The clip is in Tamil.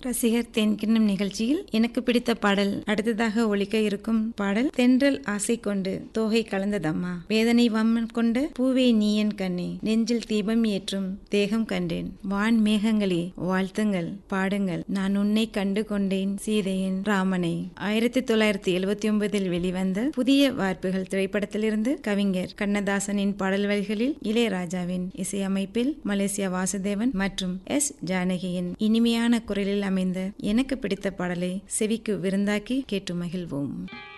ரசிகர் தென்கிண்ணம் நிகழ்ச்சியில் எனக்கு பிடித்த பாடல் அடுத்ததாக ஒலிக்க இருக்கும் பாடல் தென்றல் ஆசை கொண்டு தோகை கலந்ததம்மா வேதனை வம்மன் கொண்ட பூவே நீயன் கண்ணே நெஞ்சில் தீபம் ஏற்றும் தேகம் கண்டேன் வான் மேகங்களே வாழ்த்துங்கள் பாடுங்கள் நான் உன்னை கண்டு கொண்டேன் சீதையின் ராமனை ஆயிரத்தி தொள்ளாயிரத்தி எழுபத்தி ஒன்பதில் வெளிவந்த புதிய வார்ப்புகள் திரைப்படத்திலிருந்து கவிஞர் கண்ணதாசனின் பாடல் வரிகளில் இளையராஜாவின் இசையமைப்பில் மலேசியா வாசுதேவன் மற்றும் எஸ் ஜானகியின் இனிமையான குரலில் அமைந்த எனக்கு பிடித்த பாடலை செவிக்கு விருந்தாக்கி கேட்டு மகிழ்வோம்